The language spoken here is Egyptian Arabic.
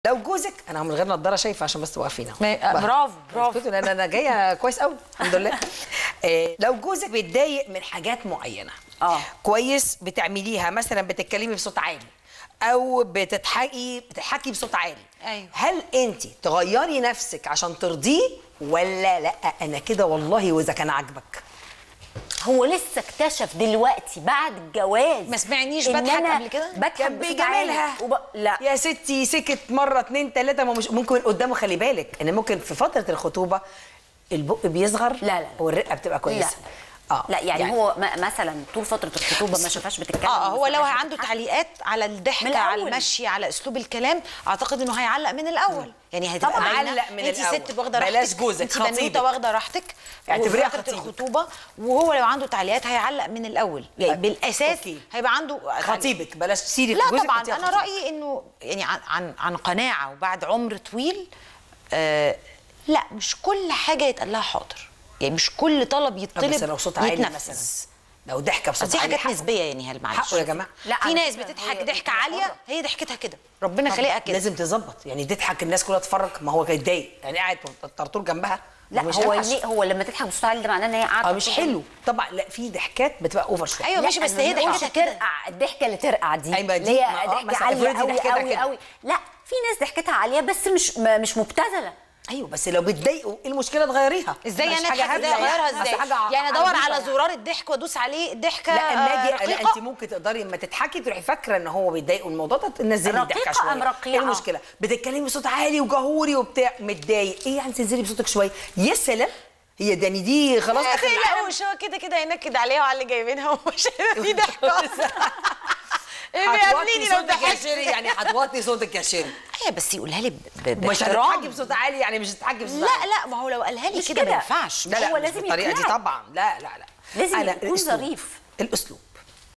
لو جوزك انا من غير نضاره شايفه عشان بس واقفين اهو ما- بقى. برافو، برافو. اسكتوا، لان انا جايه كويس قوي الحمد لله آه، لو جوزك بيتضايق من حاجات معينه آه. كويس بتعمليها مثلا بتتكلمي بصوت عالي او بتضحكي بتضحكي بصوت عالي أيوة. هل انت تغيري نفسك عشان ترضيه ولا لا انا كده والله واذا كان عاجبك هو لسه اكتشف دلوقتي بعد الجواز ما سمعنيش إن بضحك أنا قبل كده؟ بضحك كان بصوت عالي بيجاملها وب... لا يا ستي سكت مره اتنين تلاته ما مش ممكن قدامه خلي بالك ان ممكن في فتره الخطوبه البق بيصغر لا، لا. والرقه بتبقى كويسه لا. لا يعني, يعني هو م- مثلا طول فتره الخطوبه ما شافهاش بتتكلم اه ما هو لو سمعهاش عنده بتضحك. تعليقات على من الضحكه على الأول. المشي على اسلوب الكلام اعتقد انه هيعلق من الاول يعني هتبقى طبعاً باينة. علق من انت الأول. ست واخده بلاش راحتك جوزك، انت خطيبك. بنوته واخده راحتك اعتبريها وفي فتره خطيبك. الخطوبه وهو لو عنده تعليقات هيعلق من الاول يعني طيب، بالاساس أوكي. هيبقى عنده خطيبك بلاش سيره لا جوزك طبعا خطيبك، انا خطيبك. رايي انه يعني عن عن, عن قناعه وبعد عمر طويل آه لا مش كل حاجه يتقال لها حاضر يعني مش كل طلب طب يطلب بس لو صوت عالي يتنفذ. مثلا لو ضحكه بس بصوت دي عالي حاجات حقه. نسبيه يعني هل معلش حقه يا جماعه لا في على ناس فكرة بتضحك هي- ضحكه هي عاليه حرة. هي ضحكتها كده ربنا خلقها كده لازم تظبط يعني تضحك الناس كلها تتفرج ما هو يتضايق يعني قاعد طرطور جنبها لا مش هو أوحش. ليه هو لما تضحك بصوت عالي ده معناه ان هي قاعده اه مش حلو طبعا لا في ضحكات بتبقى اوفر شويه ايوه ماشي بس هي ضحكتها ضحكه كده ترقع الضحكه اللي ترقع دي أيوة دي، اللي ما- هي آه، ضحكه مثلا عاليه افرضي قوي ضحكتها قوي كده. قوي لا في ناس ضحكتها عاليه بس مش م- مش مبتذله ايوه بس لو بتضايقوا ايه المشكله تغيريها ازاي مش انا حاجة اضحك هبلة ازاي اغيرها أصل ازاي حاجة ع- يعني ادور عجيبة على يعني. زرار الضحك وادوس عليه ضحكه لا اما اجي لا رقيقة. انت ممكن تقدري اما تضحكي تروحي فاكره ان هو بيتضايق والموضوع ده تنزلي رقيقة الضحكه شويه أم رقيعة؟ ايه المشكله بتتكلمي بصوت عالي وجهوري وبتاع متضايق ايه يعني تنزلي بصوتك شويه يا سلام هي ده يعني دي خلاص ما اخر العالم تقلقوش هو كده كده هينكد عليها وعلى اللي جايبينها ومش هيبقى في ضحكه ايه هتوطي بيقابليني لو صوتك يا ضحكت شيري يعني هتوطي صوتك يا شيري ايوه بس يقولها لي ب- ب- مش باحترام هتضحكي بصوت عالي يعني مش هتضحكي بصوت لا عالي لا ما هو لو قالها لي مش كده ما كده. ينفعش لا لا هو مش لازم بالطريقه دي يقنعك. طبعا لا لا لا لازم أنا يكون الأسلوب. ظريف. الاسلوب